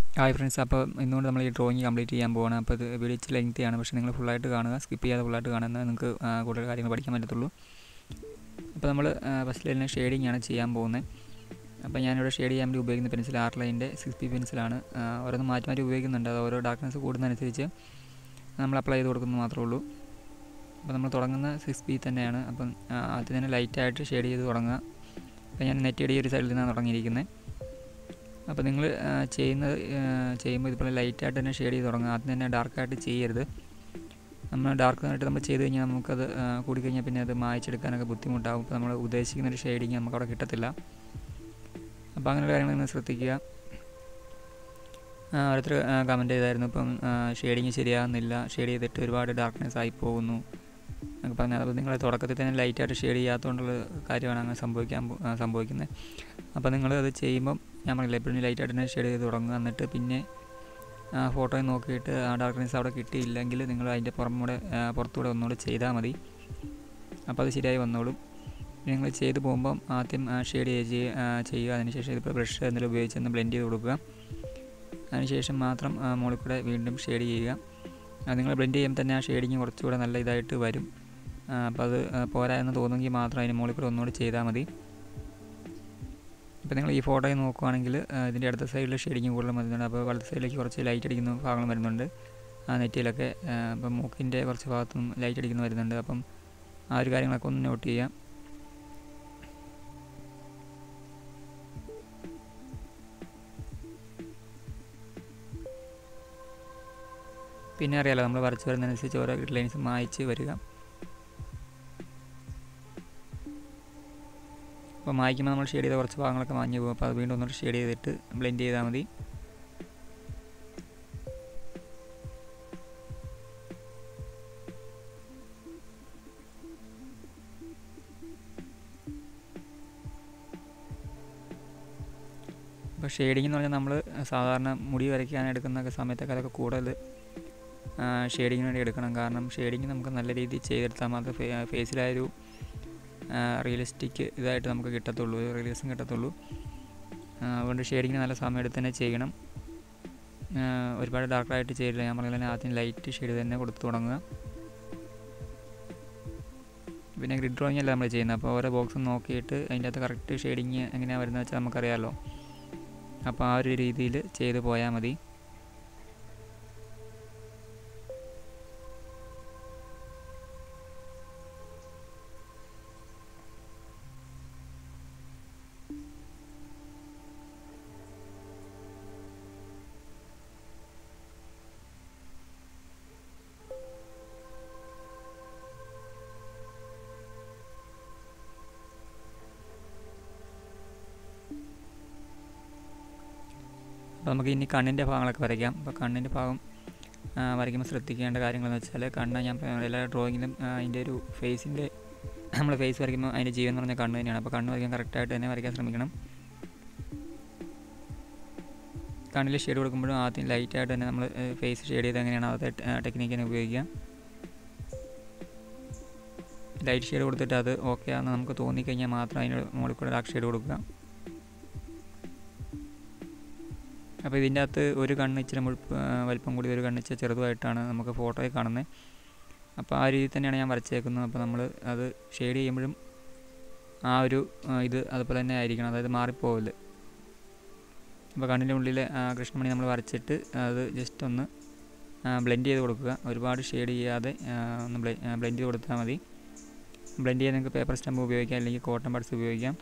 hi friends അപ്പോൾ ഇന്നുകൊണ്ട് നമ്മൾ ഈ ഡ്രോയിങ് കംപ്ലീറ്റ് ചെയ്യാൻ പോവാണ് അപ്പോൾ ഇത് വീഡിയോ ഇച്ചിരി ലെങ്തി ആണ് പക്ഷേ നിങ്ങൾ ഫുള്ളായിട്ട് കാണുക സ്കിപ്പ് ചെയ്യാതെ ഫുള്ളായിട്ട് കാണുന്ന നിങ്ങൾക്ക് ആ, കൂടുതൽ കാര്യങ്ങൾ പഠിക്കാൻ പറ്റത്തുള്ളൂ അപ്പോൾ നമ്മൾ ഫസ്റ്റിൽ തന്നെ ഷെയ്ഡിങ് ആണ് ചെയ്യാൻ പോകുന്നത് അപ്പോൾ ഞാനിവിടെ ഷെയ്ഡ് ചെയ്യാൻ വേണ്ടി ഉപയോഗിക്കുന്ന പെൻസിൽ ആർട്ട് ലൈൻ്റെ സിക്സ് പി പെൻസിലാണ് ഓരോന്ന് മാറ്റി മാറ്റി ഉപയോഗിക്കുന്നുണ്ട് അത് ഓരോ ഡാർക്ക്നെസ് കൂടുന്നതനുസരിച്ച് നമ്മൾ അപ്ലൈ ചെയ്ത് കൊടുക്കുന്നത് മാത്രമേ ഉള്ളൂ അപ്പോൾ നമ്മൾ തുടങ്ങുന്ന സിക്സ് പി തന്നെയാണ് അപ്പം ആ, ആദ്യം തന്നെ ലൈറ്റായിട്ട് ഷെയ്ഡ് ചെയ്ത് തുടങ്ങുക അപ്പോൾ ഞാൻ നെറ്റ് ഈ ഒരു സൈഡിൽ നിന്നാണ് തുടങ്ങിയിരിക്കുന്നത് അപ്പോൾ നിങ്ങൾ ചെയ്യുന്നത് ആ, ചെയ്യുമ്പോൾ ഇതുപോലെ ലൈറ്റായിട്ട് തന്നെ ഷെയ്ഡ് ചെയ്ത് തുടങ്ങുക ആദ്യം തന്നെ ഡാർക്കായിട്ട് ചെയ്യരുത് നമ്മൾ ഡാർക്ക് ആയിട്ട് നമ്മൾ ചെയ്ത് കഴിഞ്ഞാൽ നമുക്കത് ആ, കൂടിക്കഴിഞ്ഞാൽ പിന്നെ അത് മായ്ച്ചെടുക്കാനൊക്കെ ബുദ്ധിമുട്ടാകും അപ്പോൾ നമ്മൾ ഉദ്ദേശിക്കുന്ന ഒരു ഷെയ്ഡിങ് നമുക്ക് അവിടെ കിട്ടത്തില്ല അപ്പോൾ അങ്ങനെയുള്ള കാര്യങ്ങൾ നിങ്ങൾ ശ്രദ്ധിക്കുക ആ, ഓരോരുത്തർ കമൻറ്റ് ചെയ്തായിരുന്നു ഇപ്പം ഷെയ്ഡിങ് ശരിയാകുന്നില്ല ഷെയ്ഡ് ചെയ്തിട്ട് ഒരുപാട് ഡാർക്ക്നെസ് ആയി പോകുന്നു എന്നൊക്കെ പറഞ്ഞാൽ അപ്പോൾ നിങ്ങൾ തുടക്കത്തിൽ തന്നെ ലൈറ്റായിട്ട് ഷെയ്ഡ് ചെയ്യാത്തതുകൊണ്ടുള്ള കാര്യമാണ് അങ്ങനെ സംഭവിക്കാൻ പോ- ആ, സംഭവിക്കുന്നത് അപ്പോൾ നിങ്ങൾ അത് ചെയ്യുമ്പം ഞാൻ പറഞ്ഞില്ല എപ്പോഴും ലൈറ്റായിട്ട് തന്നെ ഷെയ്ഡ് ചെയ്ത് തുടങ്ങുക എന്നിട്ട് പിന്നെ ആ ഫോട്ടോയിൽ നോക്കിയിട്ട് ആ ഡാർക്ക്നെസ് അവിടെ കിട്ടിയില്ലെങ്കിൽ നിങ്ങൾ അതിൻ്റെ പുറമൂടെ ആ, പുറത്തൂടെ ഒന്നുകൂടെ ചെയ്താൽ മതി അപ്പോൾ അത് ശരിയായി വന്നോളും നിങ്ങൾ ചെയ്ത് പോകുമ്പം ആദ്യം ഷെയ്ഡ് ചെയ്യുക അതിനുശേഷം ഇതിപ്പോൾ ബ്രഷ് എന്തെങ്കിലും ഉപയോഗിച്ച് ഒന്ന് ബ്ലെൻഡ് ചെയ്ത് കൊടുക്കുക അതിനുശേഷം മാത്രം ആ, മുകളിൽ കൂടെ വീണ്ടും ഷെയ്ഡ് ചെയ്യുക അത് നിങ്ങൾ ബ്ലെൻഡ് ചെയ്യുമ്പോൾ തന്നെ ആ ഷെയ്ഡിങ് കുറച്ചുകൂടെ നല്ല ഇതായിട്ട് വരും ആ, അപ്പോൾ അത് ആ, പോരാ എന്ന് തോന്നുമെങ്കിൽ മാത്രം അതിന് മുകളിൽ കൂടെ ഒന്നുകൂടി ചെയ്താൽ മതി ഇപ്പോൾ നിങ്ങൾ ഈ ഫോട്ടോയിൽ നോക്കുവാണെങ്കിൽ ആ, ഇതിൻ്റെ അടുത്ത സൈഡിൽ ഷെയ്ഡിങ് കൂടുതൽ വരുന്നുണ്ട് അപ്പോൾ വലത്ത് സൈഡിലേക്ക് കുറച്ച് ലൈറ്റ് അടിക്കുന്ന ഭാഗങ്ങൾ വരുന്നുണ്ട് ആ നെറ്റിയിലൊക്കെ ആ, അപ്പം മൂക്കിൻ്റെ കുറച്ച് ഭാഗത്തും ലൈറ്റ് അടിക്കുന്ന വരുന്നുണ്ട് അപ്പം ആ ഒരു കാര്യങ്ങളൊക്കെ ഒന്ന് നോട്ട് ചെയ്യാം പിന്നെ അറിയാലോ നമ്മൾ വരച്ച് വരുന്നതനുസരിച്ച് ഓരോ ലൈൻസ് മായ്ച്ച് വരിക അപ്പോൾ മായ്ക്കുമ്പോൾ നമ്മൾ ഷെയ്ഡ് ചെയ്ത കുറച്ച് ഭാഗങ്ങളൊക്കെ മാഞ്ഞു പോകും അപ്പോൾ അത് വീണ്ടും ഒന്നുകൂടി ഷെയ്ഡ് ചെയ്തിട്ട് ബ്ലെൻഡ് ചെയ്താൽ മതി ഇപ്പോൾ ഷെയ്ഡിങ് എന്ന് പറഞ്ഞാൽ നമ്മൾ സാധാരണ മുടി വരയ്ക്കാൻ എടുക്കുന്ന സമയത്തൊക്കെ അതൊക്കെ കൂടുതൽ ഷെയ്ഡിങ്ങിന് വേണ്ടി എടുക്കണം കാരണം ഷെയ്ഡിങ് നമുക്ക് നല്ല രീതിയിൽ ചെയ്തെടുത്താൽ മാത്രമേ ഫേസിലായൊരു റിയലിസ്റ്റിക് ഇതായിട്ട് നമുക്ക് കിട്ടത്തുള്ളൂ റിയലിസം കിട്ടത്തുള്ളൂ ആ, അതുകൊണ്ട് ഷെയ്ഡിങ്ങിന് നല്ല സമയം എടുത്ത് തന്നെ ചെയ്യണം ആ, ഒരുപാട് ഡാർക്കായിട്ട് ചെയ്യില്ല ഞാൻ പറഞ്ഞ ആദ്യം ലൈറ്റ് ഷെയ്ഡ് തന്നെ കൊടുത്തു തുടങ്ങുക പിന്നെ ഗ്രിഡ് ഡ്രോയിങ് അല്ല നമ്മൾ ചെയ്യുന്നത് അപ്പോൾ ഓരോ ബോക്സും നോക്കിയിട്ട് അതിൻ്റെ അകത്ത് കറക്റ്റ് ഷെയ്ഡിങ് എങ്ങനെയാണ് വരുന്നത് വെച്ചാൽ നമുക്കറിയാമല്ലോ അപ്പോൾ ആ ഒരു രീതിയിൽ ചെയ്ത് പോയാൽ മതി അപ്പോൾ നമുക്ക് ഇനി കണ്ണിൻ്റെ ഭാഗങ്ങളൊക്കെ വരയ്ക്കാം അപ്പോൾ കണ്ണിൻ്റെ ഭാഗം ആ, വരയ്ക്കുമ്പോൾ ശ്രദ്ധിക്കേണ്ട കാര്യങ്ങളെന്ന് വെച്ചാൽ കണ്ണ് ഞാൻ പറഞ്ഞ എല്ലാ ഡ്രോയിങ്ങിലും ആ, അതിൻ്റെ ഒരു ഫേസിൻ്റെ നമ്മൾ ഫേസ് വരയ്ക്കുമ്പോൾ അതിൻ്റെ ജീവൻ എന്ന് പറഞ്ഞ കണ്ണ് തന്നെയാണ് അപ്പോൾ കണ്ണ് വരയ്ക്കാൻ കറക്റ്റായിട്ട് തന്നെ വരയ്ക്കാൻ ശ്രമിക്കണം കണ്ണിൽ ഷെയ്ഡ് കൊടുക്കുമ്പോഴും ആദ്യം ലൈറ്റായിട്ട് തന്നെ നമ്മൾ ഫേസ് ഷെയ്ഡ് ചെയ്ത് എങ്ങനെയാണ് അത് ടെക്നിക്ക് തന്നെ ഉപയോഗിക്കുക ലൈറ്റ് ഷെയ്ഡ് കൊടുത്തിട്ട് അത് ഓക്കെ ആണെന്ന് നമുക്ക് തോന്നിക്കഴിഞ്ഞാൽ മാത്രം അതിന് മുകളിൽ കൂടെ ഡാർക്ക് ഷെയ്ഡ് കൊടുക്കുക അപ്പോൾ ഇതിൻ്റെ അകത്ത് ഒരു കണ്ണ് ഇച്ചിരി മുഴുപ്പ് ആ, വലിപ്പം കൂടി ഒരു കണ്ണ് ഇച്ചിരി ചെറുതുമായിട്ടാണ് നമുക്ക് ഫോട്ടോയിൽ കാണുന്നത് അപ്പോൾ ആ രീതിയിൽ തന്നെയാണ് ഞാൻ വരച്ചേക്കുന്നത് അപ്പോൾ നമ്മൾ അത് ഷെയ്ഡ് ചെയ്യുമ്പോഴും ആ ഒരു ആ, ഇത് അതുപോലെ തന്നെ ആയിരിക്കണം അതായത് മാറിപ്പോവില്ല അപ്പോൾ കണ്ണിൻ്റെ ഉള്ളിൽ ആ, കൃഷ്ണമണി നമ്മൾ വരച്ചിട്ട് അത് ജസ്റ്റ് ഒന്ന് ബ്ലെൻഡ് ചെയ്ത് കൊടുക്കുക ഒരുപാട് ഷെയ്ഡ് ചെയ്യാതെ ആ, ഒന്ന് ബ്ലെൻഡ് ചെയ്ത് കൊടുത്താൽ മതി ബ്ലെൻഡ് ചെയ്യാൻ നിങ്ങൾക്ക് പേപ്പർ സ്റ്റമ്പ് ഉപയോഗിക്കാം അല്ലെങ്കിൽ കോട്ടൺ ബഡ്സ് ഉപയോഗിക്കാം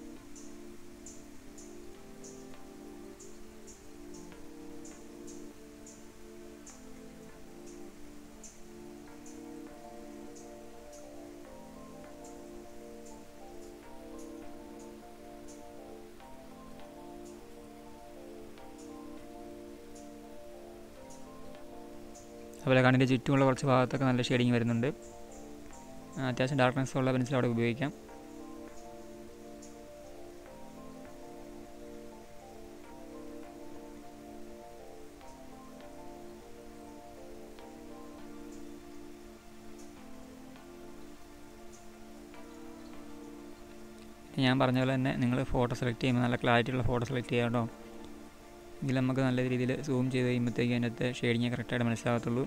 അതുപോലെ കണ്ണിൻ്റെ ചുറ്റുമുള്ള കുറച്ച് ഭാഗത്തൊക്കെ നല്ല ഷെയ്ഡിങ് വരുന്നുണ്ട് ആ, അത്യാവശ്യം ഡാർക്ക്നെസ് ഉള്ള പെൻസിൽ അവിടെ ഉപയോഗിക്കാം ഞാൻ പറഞ്ഞ പോലെ തന്നെ നിങ്ങൾ ഫോട്ടോ സെലക്ട് ചെയ്യുമ്പോൾ നല്ല ക്ലാരിറ്റി ഉള്ള ഫോട്ടോ സെലക്ട് ചെയ്യാം കേട്ടോ ഇതിൽ നമുക്ക് നല്ല രീതിയിൽ സൂം ചെയ്ത് കഴിയുമ്പോഴത്തേക്ക് അതിനകത്ത് ഷെയ്ഡിങ് കറക്റ്റായിട്ട് മനസ്സിലാകത്തുള്ളൂ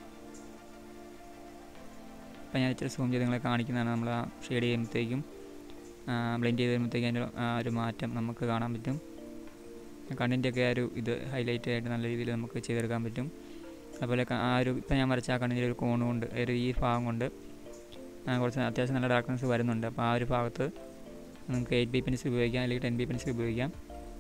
അപ്പോൾ ഞാൻ ഇച്ചിരി സൂം ചെയ്ത് നിങ്ങളെ കാണിക്കുന്നതാണ് നമ്മൾ ആ ഷെയ്ഡ് ചെയ്യുമ്പോഴത്തേക്കും ബ്ലെൻഡ് ചെയ്ത് വരുമ്പോഴത്തേക്കും അതിൻ്റെ ആ ഒരു മാറ്റം നമുക്ക് കാണാൻ പറ്റും കണ്ണിൻ്റെയൊക്കെ ആ ഒരു ഇത് ഹൈലൈറ്റ് ആയിട്ട് നല്ല രീതിയിൽ നമുക്ക് ചെയ്തെടുക്കാൻ പറ്റും അതുപോലെ ആ ഒരു ഇപ്പം ഞാൻ വരച്ച ആ കണ്ണിൻ്റെ ഒരു കോണ് കൊണ്ട് ഒരു ഈ ഭാഗം കൊണ്ട് കുറച്ച് അത്യാവശ്യം നല്ല ഡാർക്ക്നെസ് വരുന്നുണ്ട് അപ്പോൾ ആ ഒരു ഭാഗത്ത് നമുക്ക് എയ്റ്റ് ബി പെൻസിൽ ഉപയോഗിക്കാം അല്ലെങ്കിൽ ടെൻ ബി പെൻസിൽ ഉപയോഗിക്കാം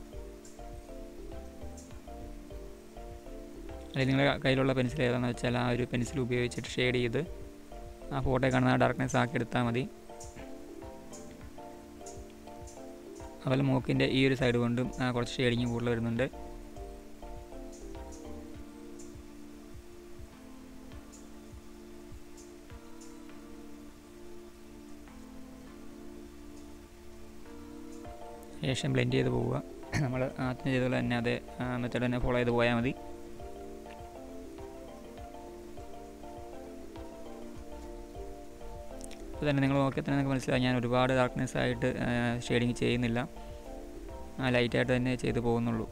അല്ലെങ്കിൽ നിങ്ങളുടെ കയ്യിലുള്ള പെൻസിൽ ഏതാണെന്ന് വെച്ചാൽ ആ ഒരു പെൻസിൽ ഉപയോഗിച്ചിട്ട് ഷെയ്ഡ് ചെയ്ത് ആ ഫോട്ടോ കാണുന്ന ഡാർക്ക്നെസ് ആക്കി എടുത്താൽ മതി അതുപോലെ മൂക്കിൻ്റെ ഈ ഒരു സൈഡ് കൊണ്ടും കുറച്ച് ഷെയ്ഡിങ് കൂടുതൽ വരുന്നുണ്ട് ശേഷം ബ്ലെൻഡ് ചെയ്ത് പോവുക നമ്മൾ ആദ്യം ചെയ്തതുപോലെ തന്നെ അതേ മെത്തേഡ് തന്നെ ഫോളോ ചെയ്ത് പോയാൽ മതി അപ്പോൾ തന്നെ നിങ്ങൾ നോക്കിയാൽ തന്നെ നിങ്ങൾക്ക് മനസ്സിലായി ഞാൻ ഒരുപാട് ഡാർക്ക്നെസ് ആയിട്ട് ഷെയ്ഡിങ് ചെയ്യുന്നില്ല ലൈറ്റായിട്ട് തന്നെ ചെയ്തു പോകുന്നുള്ളൂ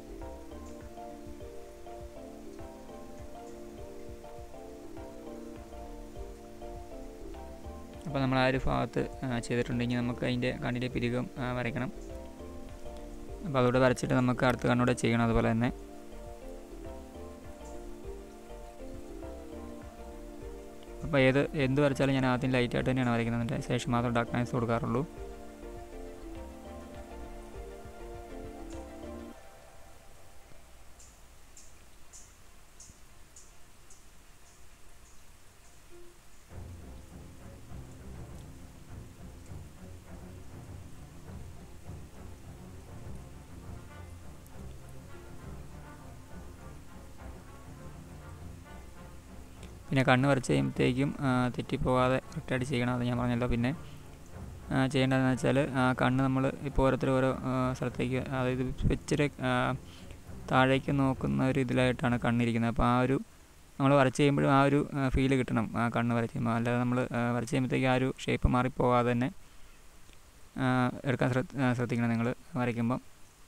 അപ്പോൾ നമ്മൾ ആ ഒരു ഭാഗത്ത് ചെയ്തിട്ടുണ്ടെങ്കിൽ നമുക്ക് അതിൻ്റെ കണ്ണിൻ്റെ പിരികം വരയ്ക്കണം അപ്പോൾ അതോടെ വരച്ചിട്ട് നമുക്ക് അടുത്ത കണ്ണൂടെ ചെയ്യണം അതുപോലെ തന്നെ അപ്പോൾ ഏത് എന്ത് വരച്ചാലും ഞാൻ ആദ്യം ലൈറ്റായിട്ട് തന്നെയാണ് വരയ്ക്കുന്നത് ശേഷം മാത്രം ഡാർക്ക്നെസ് കൊടുക്കാറുള്ളൂ പിന്നെ കണ്ണ് വരച്ച് കഴിയുമ്പോഴത്തേക്കും തെറ്റിപ്പോകാതെ കറക്റ്റായിട്ട് ചെയ്യണം അത് ഞാൻ പറഞ്ഞല്ലോ പിന്നെ ചെയ്യേണ്ടതെന്ന് വെച്ചാൽ കണ്ണ് നമ്മൾ ഇപ്പോൾ ഓരോരുത്തർ ഓരോ സ്ഥലത്തേക്ക് അതായത് ഇച്ചിരി താഴേക്ക് നോക്കുന്ന ഒരു ഇതിലായിട്ടാണ് കണ്ണിരിക്കുന്നത് അപ്പോൾ ആ ഒരു നമ്മൾ വരച്ച് ചെയ്യുമ്പോഴും ആ ഒരു ഫീല് കിട്ടണം ആ കണ്ണ് വരച്ച് ചെയ്യുമ്പോൾ അല്ലാതെ നമ്മൾ വരച്ച് ചെയ്യുമ്പോഴത്തേക്ക് ആ ഒരു ഷേപ്പ് മാറിപ്പോകാതെ തന്നെ എടുക്കാൻ ശ്രദ്ധിക്കണം നിങ്ങൾ വരയ്ക്കുമ്പം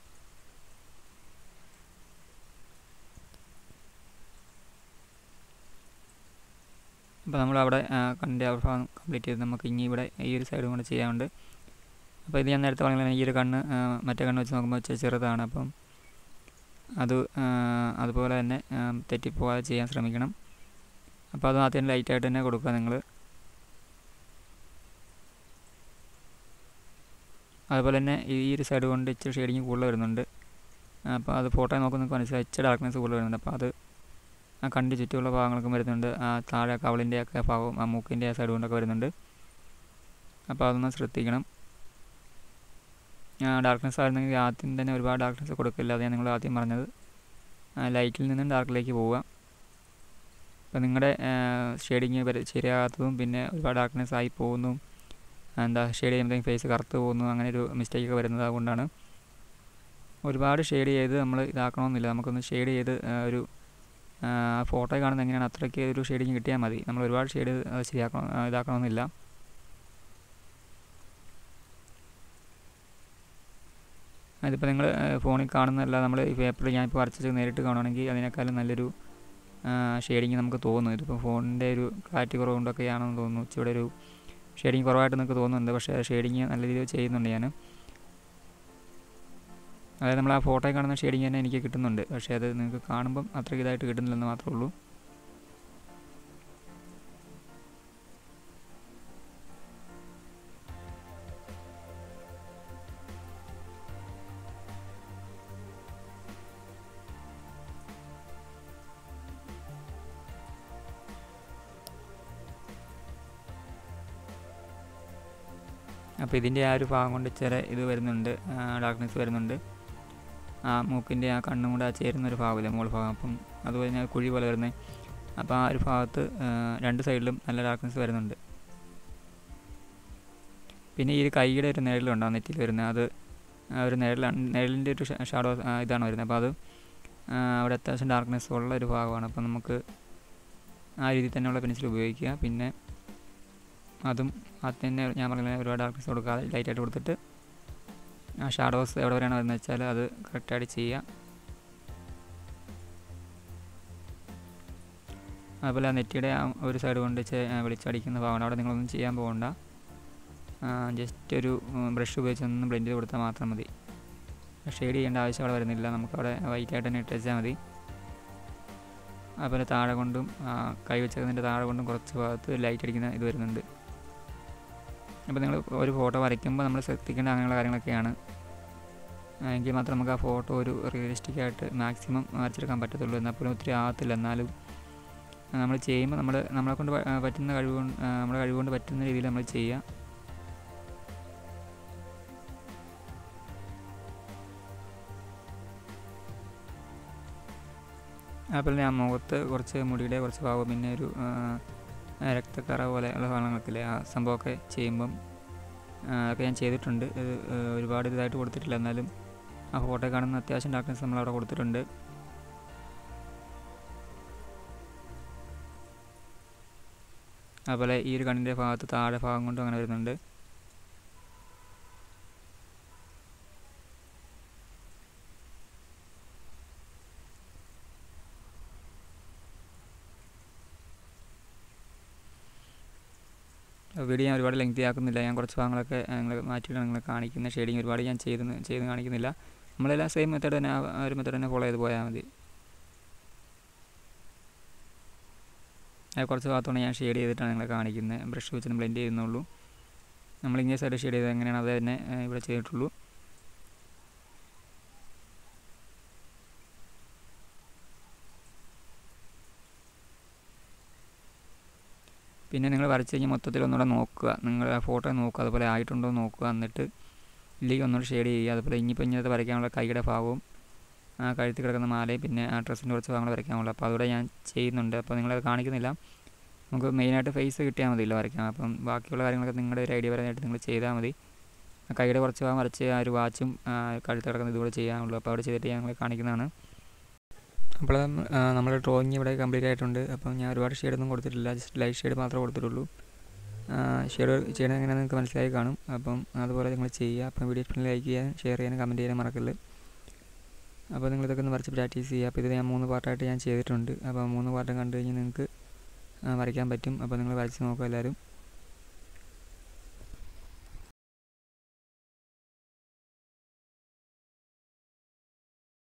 അപ്പോൾ നമ്മളവിടെ കണ്ണിൻ്റെ ഭാഗം കംപ്ലീറ്റ് ചെയ്ത് നമുക്ക് ഇനി ഇവിടെ ഈ ഒരു സൈഡും കൂടെ ചെയ്യാനുണ്ട് അപ്പോൾ ഇത് ഞാൻ നേരത്തെ പറഞ്ഞ ഈ ഒരു കണ്ണ് മറ്റേ കണ്ണ് വെച്ച് നോക്കുമ്പോൾ വെച്ചാൽ ചെറുതാണ് അപ്പം അത് അതുപോലെ തന്നെ തെറ്റിപ്പോകാതെ ചെയ്യാൻ ശ്രമിക്കണം അപ്പോൾ അത് ആദ്യം ലൈറ്റായിട്ട് തന്നെ കൊടുക്കുക നിങ്ങൾ അതുപോലെ തന്നെ ഈ ഒരു സൈഡ് കൊണ്ട് ഇച്ചിരി ഷെയ്ഡിങ് കൂടുതൽ വരുന്നുണ്ട് അപ്പോൾ അത് ഫോട്ടോ നോക്കുമ്പോൾ നിങ്ങൾക്ക് മനസ്സിലായി ഇച്ചിരി ഡാർക്ക്നെസ് കൂടുതൽ വരുന്നുണ്ട് അപ്പോൾ അത് ആ കണ്ണിൻ്റെ ചുറ്റുമുള്ള ഭാഗങ്ങളൊക്കെ വരുന്നുണ്ട് ആ താഴെ കവളിൻ്റെ ഒക്കെ ഭാഗവും ആ മൂക്കിൻ്റെ ആ സൈഡ് കൊണ്ടൊക്കെ വരുന്നുണ്ട് അപ്പോൾ അതൊന്ന് ശ്രദ്ധിക്കണം ഡാർക്ക്നെസ് ആയിരുന്നെങ്കിൽ ആദ്യം തന്നെ ഒരുപാട് ഡാർക്ക്നെസ് കൊടുക്കില്ല അത് ഞാൻ നിങ്ങൾ ആദ്യം പറഞ്ഞത് ലൈറ്റിൽ നിന്നും ഡാർക്കിലേക്ക് പോവുക അപ്പോൾ നിങ്ങളുടെ ഷെയ്ഡിങ് ശരിയാകാത്തതും പിന്നെ ഒരുപാട് ഡാർക്ക്നെസ് ആയി പോകുന്നു എന്താ ഷെയ്ഡ് ചെയ്യുമ്പോഴത്തേക്കും ഫേസ് കറുത്ത് പോകുന്നു അങ്ങനെ ഒരു മിസ്റ്റേക്കൊക്കെ വരുന്നത് അതുകൊണ്ടാണ് ഒരുപാട് ഷെയ്ഡ് ചെയ്ത് നമ്മൾ ഇതാക്കണമെന്നില്ല നമുക്കൊന്ന് ഷെയ്ഡ് ചെയ്ത് ഒരു ഫോട്ടോ കാണുന്നത് എങ്ങനെയാണ് അത്രയ്ക്ക് ഒരു ഷെയ്ഡിങ് കിട്ടിയാൽ മതി നമ്മൾ ഒരുപാട് ഷെയ്ഡ് ശരിയാക്കണം ഇതാക്കണമെന്നില്ല അതിപ്പോൾ നിങ്ങൾ ഫോണിൽ കാണുന്നതല്ല നമ്മൾ ഈ പേപ്പറിൽ ഞാനിപ്പോൾ വരച്ചത് നേരിട്ട് കാണുകയാണെങ്കിൽ അതിനേക്കാളും നല്ലൊരു ഷെയ്ഡിങ് നമുക്ക് തോന്നുന്നു ഇതിപ്പോൾ ഫോണിൻ്റെ ഒരു ക്ലാരിറ്റി കുറവുകൊണ്ടൊക്കെയാണെന്ന് തോന്നുന്നു ഇച്ചിരി ഒരു ഷെയ്ഡിങ് കുറവായിട്ട് നിങ്ങൾക്ക് തോന്നുന്നുണ്ട് പക്ഷേ ഷെയ്ഡിങ് നല്ല രീതിയിൽ ചെയ്യുന്നുണ്ട് ഞാൻ അതായത് നമ്മൾ ആ ഫോട്ടോയിൽ കാണുന്ന ഷെയ്ഡിങ് തന്നെ എനിക്ക് കിട്ടുന്നുണ്ട് പക്ഷേ അത് നിങ്ങൾക്ക് കാണുമ്പം അത്ര ഇതായിട്ട് കിട്ടുന്നില്ലെന്ന് മാത്രമേ ഉള്ളൂ അപ്പോൾ ഇതിൻ്റെ ആ ഒരു ഭാഗം കൊണ്ട് ചെറിയ ഇത് വരുന്നുണ്ട് ഡാർക്ക്നെസ് വരുന്നുണ്ട് ആ മൂക്കിൻ്റെ ആ കണ്ണും കൂടെ ആ ചേരുന്ന ഒരു ഭാഗമില്ലേ മുകൾ ഭാഗം അപ്പം അതുപോലെ തന്നെ കുഴി പോലെ വരുന്നത് അപ്പോൾ ആ ഒരു ഭാഗത്ത് രണ്ട് സൈഡിലും നല്ല ഡാർക്ക്നെസ് വരുന്നുണ്ട് പിന്നെ ഈ ഒരു കൈയുടെ ഒരു നിഴലുണ്ടാവും നെറ്റിയിൽ വരുന്നത് അത് ഒരു നിഴലാണ് നിഴലിൻ്റെ ഒരു ഷാഡോ ഇതാണ് വരുന്നത് അപ്പോൾ അത് അവിടെ അത്യാവശ്യം ഡാർക്ക്നെസ് ഉള്ള ഒരു ഭാഗമാണ് അപ്പോൾ നമുക്ക് ആ രീതിയിൽ തന്നെയുള്ള പെൻസിൽ ഉപയോഗിക്കുക പിന്നെ അതും അത് തന്നെ ഞാൻ പറഞ്ഞ ഒരുപാട് ഡാർക്ക്നെസ് കൊടുക്കാതെ ലൈറ്റായിട്ട് കൊടുത്തിട്ട് ആ ഷാഡോസ് എവിടെ വരെയാണ് വരുന്നത് വെച്ചാൽ അത് കറക്റ്റായിട്ട് ചെയ്യുക അതുപോലെ ആ നെറ്റിയുടെ ആ ഒരു സൈഡ് കൊണ്ട് ചെ- ആ വെളിച്ചടിക്കുന്ന ഭാഗമാണ് അവിടെ നിങ്ങളൊന്നും ചെയ്യാൻ പോകണ്ട ജസ്റ്റ് ഒരു ബ്രഷ് ഉപയോഗിച്ച് ഒന്ന് ബ്ലെൻഡ് ചെയ്ത് കൊടുത്താൽ മാത്രം മതി ഷെയ്ഡ് ചെയ്യേണ്ട ആവശ്യം അവിടെ വരുന്നില്ല നമുക്കവിടെ വൈറ്റ് ആയിട്ട് തന്നെ ഇട്ട് വെച്ചാൽ മതി അതുപോലെ താഴെ കൊണ്ടും ആ, കൈ വെച്ചതിൻ്റെ താഴെ കൊണ്ടും കുറച്ച് ഭാഗത്ത് ലൈറ്റ് അടിക്കുന്ന ഇത് വരുന്നുണ്ട് അപ്പോൾ നിങ്ങൾ ഒരു ഫോട്ടോ വരയ്ക്കുമ്പോൾ നമ്മൾ ശ്രദ്ധിക്കേണ്ട അങ്ങനെയുള്ള കാര്യങ്ങളൊക്കെയാണ് ആ, എങ്കിൽ മാത്രം നമുക്ക് ആ ഫോട്ടോ ഒരു റിയലിസ്റ്റിക് ആയിട്ട് മാക്സിമം വരച്ചെടുക്കാൻ പറ്റത്തുള്ളൂ എന്നാൽ പോലും ഒത്തിരി ആകത്തില്ല എന്നാലും നമ്മൾ ചെയ്യുമ്പോൾ നമ്മൾ നമ്മളെ കൊണ്ട് പ- ആ, പറ്റുന്ന കഴിവ് കൊണ്ട് ആ, നമ്മുടെ കഴിവ് കൊണ്ട് പറ്റുന്ന രീതിയിൽ നമ്മൾ ചെയ്യുക അതുപോലെ തന്നെ ആ മുഖത്ത് കുറച്ച് മുടിയുടെ കുറച്ച് ഭാഗം പിന്നെ ഒരു ആ, രക്തക്കറ പോലെ ഉള്ള സാധനങ്ങളൊക്കെ ആ സംഭവമൊക്കെ ചെയ്യുമ്പം ആ, ഒക്കെ ഞാൻ ചെയ്തിട്ടുണ്ട് ഇത് ആ, ഒരുപാട് ഇതായിട്ട് കൊടുത്തിട്ടില്ല എന്നാലും ആ ഫോട്ടോ കാണുന്ന അത്യാവശ്യം ഡാർക്ക്നെസ് നമ്മൾ അവിടെ കൊടുത്തിട്ടുണ്ട് അതുപോലെ ഈ ഒരു കണ്ണിൻ്റെ ഭാഗത്ത് താഴെ ഭാഗം കൊണ്ടും അങ്ങനെ വരുന്നുണ്ട് വീഡിയോ ഞാൻ ഒരുപാട് ലെങ്തി ആക്കുന്നില്ല ഞാൻ കുറച്ച് ഭാഗങ്ങളൊക്കെ നിങ്ങൾ മാറ്റിയിട്ടാണ് നിങ്ങളെ കാണിക്കുന്നത് ഷെയ്ഡിങ് ഒരുപാട് ഞാൻ ചെയ്ത് ചെയ്ത് കാണിക്കുന്നില്ല നമ്മളെല്ലാം സെയിം മെത്തേഡ് തന്നെ ആ ആ ഒരു മെത്തേഡ് തന്നെ ഫോളോ ചെയ്ത് പോയാൽ മതി അത് കുറച്ച് ഭാഗത്തോടെ ഞാൻ ഷെയ്ഡ് ചെയ്തിട്ടാണ് നിങ്ങളെ കാണിക്കുന്നത് ബ്രഷ് വെച്ച് ബ്ലെൻഡ് ചെയ്യുന്നുള്ളൂ നമ്മൾ ഇങ്ങനെ സൈഡ് ഷെയ്ഡ് ചെയ്തത് എങ്ങനെയാണ് അത് തന്നെ ഏ, ഇവിടെ ചെയ്തിട്ടുള്ളൂ പിന്നെ നിങ്ങൾ വരച്ച് കഴിഞ്ഞാൽ മൊത്തത്തിൽ ഒന്നുകൂടെ നോക്കുക നിങ്ങൾ ആ ഫോട്ടോ നോക്കുക അതുപോലെ ആയിട്ടുണ്ടോ എന്ന് നോക്കുക എന്നിട്ട് ഇല്ലെങ്കിൽ ഒന്നുകൂടെ ഷെയ്ഡ് ചെയ്യുക അതുപോലെ ഇനിയിപ്പോൾ ഇങ്ങനത്തെ വരയ്ക്കാനുള്ള കൈയുടെ ഭാഗവും ആ കഴുത്തിൽ കിടക്കുന്ന മാലയും പിന്നെ ആ ഡ്രസ്സിൻ്റെ കുറച്ച് ഭാഗങ്ങൾ വരയ്ക്കാനുള്ളൂ അപ്പോൾ അതുകൂടെ ഞാൻ ചെയ്യുന്നുണ്ട് അപ്പോൾ നിങ്ങളത് കാണിക്കുന്നില്ല നമുക്ക് മെയിനായിട്ട് ഫേസ് കിട്ടിയാൽ മതിയല്ലോ വരയ്ക്കാം അപ്പം ബാക്കിയുള്ള കാര്യങ്ങളൊക്കെ നിങ്ങളുടെ ഒരു ഐഡിയ പറയാനായിട്ട് നിങ്ങൾ ചെയ്താൽ മതി ആ കൈയുടെ കുറച്ച് ഭാഗം വരച്ച് ആ ഒരു വാച്ചും കഴുത്ത് കിടക്കുന്ന ഇതുകൂടെ ചെയ്യാനുള്ളൂ അപ്പോൾ അവിടെ ചെയ്തിട്ട് ഞങ്ങൾ കാണിക്കുന്നതാണ് അപ്പോൾ നമ്മുടെ ഡ്രോയിങ് ഇവിടെ കംപ്ലീറ്റ് ആയിട്ടുണ്ട് അപ്പം ഞാൻ ഒരുപാട് ഷെയ്ഡൊന്നും കൊടുത്തിട്ടില്ല ജസ്റ്റ് ലൈറ്റ് ഷെയ്ഡ് മാത്രമേ കൊടുത്തിട്ടുള്ളൂ ഷെയ്ഡ് ചെയ്യണത് എങ്ങനെയാണെന്ന് നിങ്ങൾക്ക് മനസ്സിലായി കാണും അപ്പം അതുപോലെ നിങ്ങൾ ചെയ്യുക അപ്പം വീഡിയോ ഇഷ്ടം ലൈക്ക് ചെയ്യാൻ ഷെയർ ചെയ്യാനും കമൻറ്റ് ചെയ്യാനും മറക്കല്ല് അപ്പോൾ നിങ്ങൾ ഇതൊക്കെ ഒന്ന് വരച്ച് പ്രാക്ടീസ് ചെയ്യുക അപ്പോൾ ഇത് ഞാൻ മൂന്ന് പാർട്ടായിട്ട് ഞാൻ ചെയ്തിട്ടുണ്ട് അപ്പോൾ മൂന്ന് പാർട്ടും കണ്ടു കഴിഞ്ഞാൽ നിങ്ങൾക്ക് ആ, വരയ്ക്കാൻ പറ്റും അപ്പോൾ നിങ്ങൾ വരച്ച് നോക്കുക എല്ലാവരും